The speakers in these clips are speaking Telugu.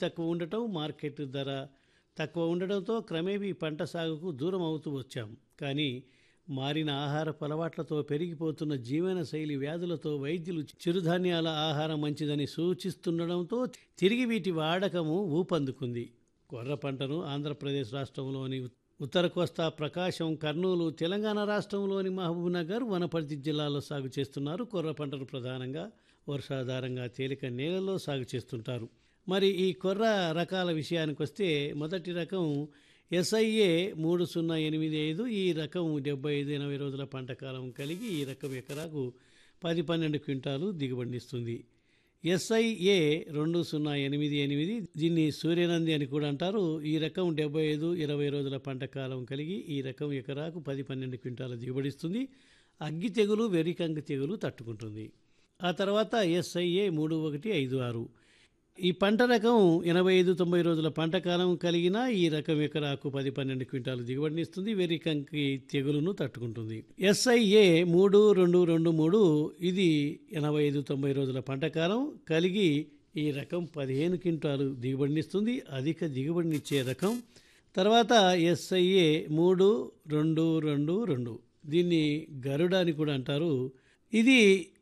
తక్కువ ఉండటం మార్కెట్ ధర తక్కువ ఉండడంతో క్రమేపీ పంట సాగుకు దూరం అవుతూ వచ్చాం కానీ మారిన ఆహారపు అలవాట్లతో పెరిగిపోతున్న జీవన శైలి వ్యాధులతో వైద్యులు చిరుధాన్యాల ఆహారం మంచిదని సూచిస్తుండడంతో తిరిగి వీటి వాడకము ఊపందుకుంది కొర్ర పంటను ఆంధ్రప్రదేశ్ రాష్ట్రంలోని ఉత్తర కోస్తా ప్రకాశం కర్నూలు తెలంగాణ రాష్ట్రంలోని మహబూబ్నగర్ వనపర్తి జిల్లాలో సాగు చేస్తున్నారు కొర్ర పంటను ప్రధానంగా వర్షాధారంగా తేలిక నేలలో సాగు చేస్తుంటారు మరి ఈ కొర్ర రకాల విషయానికి వస్తే మొదటి రకం ఎస్ఐఏ మూడు సున్నా ఎనిమిది ఐదు ఈ రకం డెబ్బై ఐదు ఎనభై రోజుల పంట కాలం కలిగి ఈ రకం ఎకరాకు పది పన్నెండు క్వింటాలు దిగుబడినిస్తుంది ఎస్ఐఏ రెండు సున్నా ఎనిమిది ఎనిమిది దీన్ని సూర్యనంది అని కూడా అంటారు ఈ రకం డెబ్బై ఐదు ఇరవై రోజుల పంట కాలం కలిగి ఈ రకం ఎకరాకు పది పన్నెండు క్వింటాల దిగుబడిస్తుంది అగ్గి తెగులు వెరికంగి తెగులు తట్టుకుంటుంది ఆ తర్వాత ఎస్ఐఏ మూడు ఒకటి ఐదు ఆరు ఈ పంట రకం ఎనభై ఐదు తొంభై రోజుల పంట కాలం కలిగిన ఈ రకం ఎకరాకు పది పన్నెండు క్వింటాలు దిగుబడినిస్తుంది వెరికంకి తెగులును తట్టుకుంటుంది ఎస్ఐఏ మూడు రెండు రెండు మూడు ఇది ఎనభై ఐదు తొంభై రోజుల పంట కాలం కలిగి ఈ రకం పదిహేను క్వింటాలు దిగుబడినిస్తుంది అధిక దిగుబడినిచ్చే రకం తర్వాత ఎస్ఐఏ మూడు రెండు రెండు రెండు దీన్ని గరుడ అని కూడా అంటారు ఇది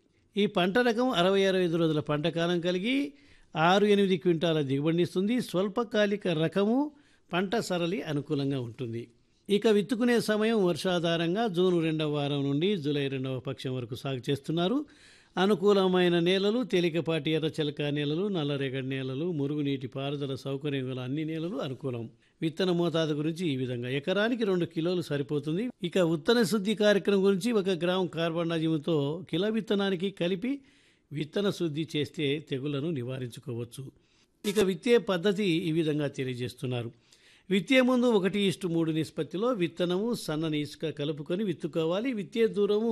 ఈ పంట రకం అరవై అరవై ఐదు రోజుల పంట కాలం కలిగి ఆరు ఎనిమిది క్వింటాల దిగుబడినిస్తుంది స్వల్పకాలిక రకము పంట సరళి అనుకూలంగా ఉంటుంది ఇక విత్తుకునే సమయం వర్షాధారంగా జూన్ రెండవ వారం నుండి జూలై రెండవ పక్షం వరకు సాగు చేస్తున్నారు అనుకూలమైన నేలలు తేలికపాటి ఎర్రచిలక నేలలు నల్లరేగడి నేలలు మురుగునీటి పారుదల సౌకర్యం గల అన్ని నేలలు అనుకూలం విత్తన మోతాదు గురించి ఈ విధంగా ఎకరానికి రెండు కిలోలు సరిపోతుంది ఇక విత్తన శుద్ధి కార్యక్రమం గురించి ఒక గ్రామం కార్బన్డాజిమ్తో కిలో విత్తనానికి కలిపి విత్తన శుద్ధి చేస్తే తెగులను నివారించుకోవచ్చు ఇక విత్తే పద్ధతి ఈ విధంగా తెలియజేస్తున్నారు విత్తే ముందు ఒకటి ఇష్టు మూడు నిష్పత్తిలో విత్తనము సన్నని ఇసుక కలుపుకొని విత్తుకోవాలి విత్తే దూరము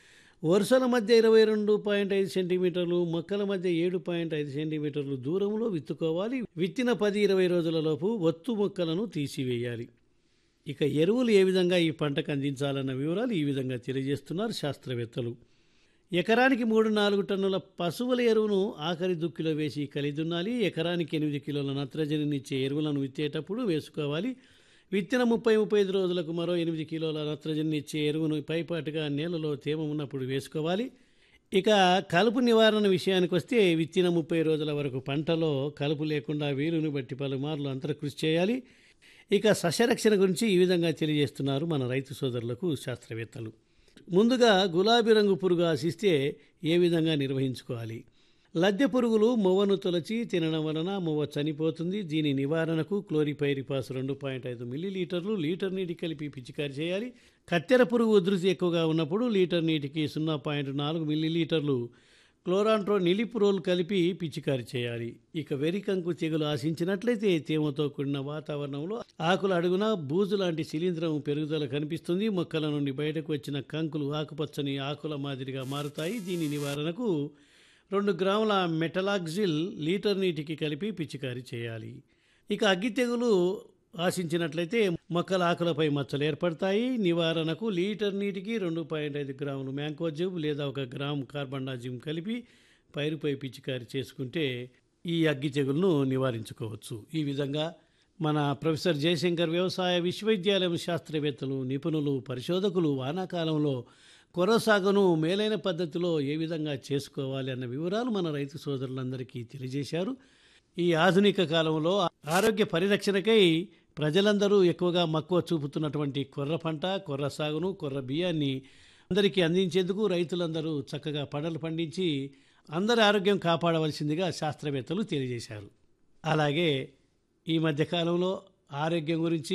వరుసల మధ్య ఇరవై రెండు పాయింట్ ఐదు సెంటీమీటర్లు మొక్కల మధ్య ఏడు పాయింట్ ఐదు సెంటీమీటర్లు దూరంలో విత్తుకోవాలి విత్తిన పది ఇరవై రోజులలోపు ఒత్తు మొక్కలను తీసివేయాలి ఇక ఎరువులు ఏ విధంగా ఈ పంటకు అందించాలన్న వివరాలు ఈ విధంగా తెలియజేస్తున్నారు శాస్త్రవేత్తలు ఎకరానికి మూడు నాలుగు టన్నుల పశువుల ఎరువును ఆఖరి దుక్కిలో వేసి కలిదున్నాలి ఎకరానికి ఎనిమిది కిలోల నత్రజనినిచ్చే ఎరువులను విత్తేటప్పుడు వేసుకోవాలి విత్తిన ముప్పై ముప్పై ఐదు రోజులకు మరో ఎనిమిది కిలోల నత్రజని ఇచ్చే ఎరువును పైపాటుగా నేలలో తేమ ఉన్నప్పుడు వేసుకోవాలి ఇక కలుపు నివారణ విషయానికి వస్తే విత్తిన ముప్పై రోజుల వరకు పంటలో కలుపు లేకుండా వీలుని బట్టి పలుమార్లు అంతర్కృషి చేయాలి ఇక సస్యరక్షణ గురించి ఈ విధంగా తెలియజేస్తున్నారు మన రైతు సోదరులకు శాస్త్రవేత్తలు ముందుగా గులాబీ రంగు పురుగు ఆశిస్తే ఏ విధంగా నిర్వహించుకోవాలి లద్దె పురుగులు మొవ్వను తొలచి తినడం వలన మొవ్వ చనిపోతుంది దీని నివారణకు క్లోరిపైరిపాస్ రెండు పాయింట్ ఐదు మిల్లీలీటర్లు లీటర్ నీటి కలిపి పిచికారి చేయాలి కత్తెర పురుగు ఉధృతి ఎక్కువగా ఉన్నప్పుడు లీటర్ నీటికి సున్నా పాయింట్ నాలుగు మిల్లీలీటర్లు క్లోరాంట్రో నిలిపురోల్ కలిపి పిచికారి చేయాలి ఇక వెరికంకు తెగులు ఆశించినట్లయితే తేమతో కూడిన వాతావరణంలో ఆకుల అడుగున బూజు లాంటి శిలీంధ్రం పెరుగుదల కనిపిస్తుంది మొక్కల నుండి బయటకు వచ్చిన కంకులు ఆకుపచ్చని ఆకుల మాదిరిగా మారుతాయి దీని నివారణకు రెండు గ్రాముల మెటలాక్జిల్ లీటర్ నీటికి కలిపి పిచికారీ చేయాలి ఇక అగ్గి తెగులు ఆశించినట్లయితే మొక్కల ఆకులపై మచ్చలు ఏర్పడతాయి నివారణకు లీటర్ నీటికి రెండు పాయింట్ ఐదు గ్రాములు మ్యాంకోజిబ్ లేదా ఒక గ్రాము కార్బండాజిమ్ కలిపి పైరుపై పిచికారీ చేసుకుంటే ఈ అగ్గి తెగులను నివారించుకోవచ్చు ఈ విధంగా మన ప్రొఫెసర్ జయశంకర్ వ్యవసాయ విశ్వవిద్యాలయం శాస్త్రవేత్తలు నిపుణులు పరిశోధకులు వానాకాలంలో కొర్ర సాగును మేలైన పద్ధతిలో ఏ విధంగా చేసుకోవాలి అన్న వివరాలు మన రైతు సోదరులందరికీ తెలియజేశారు ఈ ఆధునిక కాలంలో ఆరోగ్య పరిరక్షణకై ప్రజలందరూ ఎక్కువగా మక్కువ చూపుతున్నటువంటి కొర్ర పంట కొర్ర సాగును కొర్ర బియ్యాన్ని అందరికీ అందించేందుకు రైతులందరూ చక్కగా పంటలు పండించి అందరి ఆరోగ్యం కాపాడవలసిందిగా శాస్త్రవేత్తలు తెలియజేశారు అలాగే ఈ మధ్యకాలంలో ఆరోగ్యం గురించి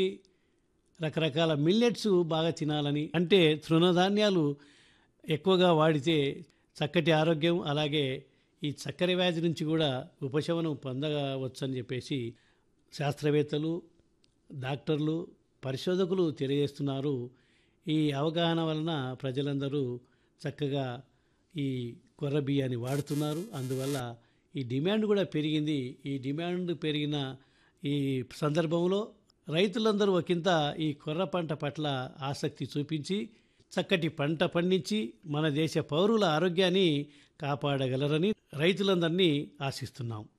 రకరకాల మిల్లెట్స్ బాగా తినాలని అంటే తృణధాన్యాలు ఎక్కువగా వాడితే చక్కటి ఆరోగ్యం అలాగే ఈ చక్కెర వ్యాధి నుంచి కూడా ఉపశమనం పొందవచ్చని చెప్పేసి శాస్త్రవేత్తలు డాక్టర్లు పరిశోధకులు తెలియజేస్తున్నారు ఈ అవగాహన వలన ప్రజలందరూ చక్కగా ఈ కొర్ర బియ్యాన్ని వాడుతున్నారు అందువల్ల ఈ డిమాండ్ కూడా పెరిగింది ఈ డిమాండ్ పెరిగిన ఈ సందర్భంలో రైతులందరూ ఒకంత ఈ కొర్ర పంట పట్ల ఆసక్తి చూపించి చక్కటి పంట పండించి మన దేశ పౌరుల ఆరోగ్యాన్ని కాపాడగలరని రైతులందరినీ ఆశిస్తున్నాం